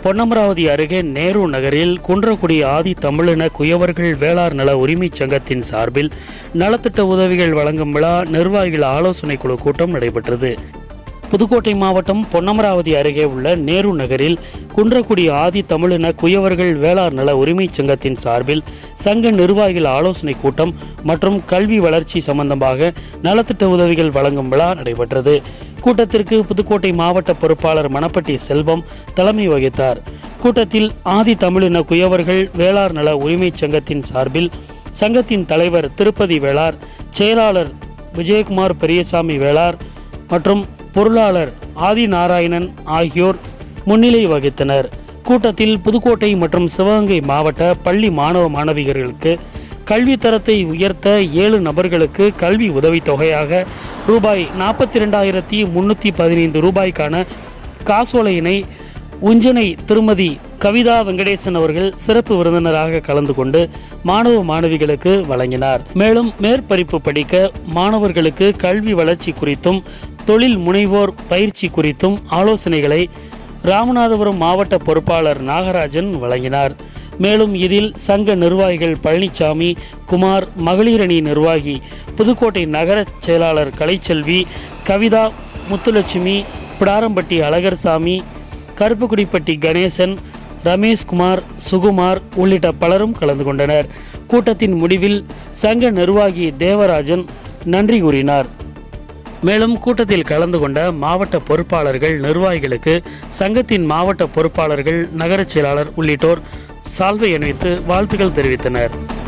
பொன்னமராவதி அருகே நேரு நகரில் குன்றக்குடி ஆதி தமிழின குயவர்கள் வேளார் நல உரிமைச் சங்கத்தின் சார்பில் நலத்திட்ட உதவிகள் வழங்கும் விழா நிர்வாகிகள் ஆலோசனை குழு கூட்டம் நடைபெற்றது புதுக்கோட்டை மாவட்டம் பொன்னமராவதி அருகே உள்ள நேரு நகரில் குன்றக்குடி ஆதி தமிழின குயவர்கள் வேளார் நல உரிமைச் சங்கத்தின் சார்பில் சங்க நிர்வாகிகள் ஆலோசனை கூட்டம் மற்றும் கல்வி வளர்ச்சி சம்பந்தமாக நலத்திட்ட உதவிகள் வழங்கும் விழா நடைபெற்றது கூட்டத்திற்கு புதுக்கோட்டை மாவட்ட பொறுப்பாளர் மணப்பட்டி செல்வம் தலைமை வகித்தார் கூட்டத்தில் ஆதி தமிழின குயவர்கள் வேளார் நல உரிமைச் சங்கத்தின் சார்பில் சங்கத்தின் தலைவர் திருப்பதி வேளார் செயலாளர் விஜயகுமார் பெரியசாமி வேளார் மற்றும் பொருளாளர் ஆதி நாராயணன் ஆகியோர் முன்னிலை வகித்தனர் கூட்டத்தில் புதுக்கோட்டை மற்றும் சிவகங்கை மாவட்ட பள்ளி மாணவ மாணவியர்களுக்கு கல்வி தரத்தை உயர்த்த ஏழு நபர்களுக்கு கல்வி உதவித் தொகையாக ரூபாய் நாற்பத்தி ரெண்டாயிரத்தி முன்னூற்றி பதினைந்து ரூபாய்க்கான காசோலையினை உஞ்சனை திருமதி கவிதா வெங்கடேசன் அவர்கள் சிறப்பு விருந்தினராக கலந்து கொண்டு மாணவ மாணவிகளுக்கு வழங்கினார் மேலும் மேற்படிப்பு படிக்க மாணவர்களுக்கு கல்வி வளர்ச்சி குறித்தும் தொழில் முனைவோர் பயிற்சி குறித்தும் ஆலோசனைகளை ராமநாதபுரம் மாவட்ட பொறுப்பாளர் நாகராஜன் வழங்கினார் மேலும் இதில் சங்க நிர்வாகிகள் பழனிசாமி குமார் மகளிரணி நிர்வாகி புதுக்கோட்டை நகர செயலாளர் கலைச்செல்வி கவிதா முத்துலட்சுமி பிடாரம்பட்டி அழகர்சாமி கருப்புக்குடிப்பட்டி கணேசன் ரமேஷ்குமார் சுகுமார் உள்ளிட்ட பலரும் கலந்து கொண்டனர் கூட்டத்தின் முடிவில் சங்க நிர்வாகி தேவராஜன் நன்றி கூறினார் மேலும் கூட்டத்தில் கலந்து கொண்ட மாவட்ட பொறுப்பாளர்கள் நிர்வாகிகளுக்கு சங்கத்தின் மாவட்ட பொறுப்பாளர்கள் நகரச் செயலாளர் உள்ளிட்டோர் சால்வை அணிவித்து வாழ்த்துக்கள் தெரிவித்தனர்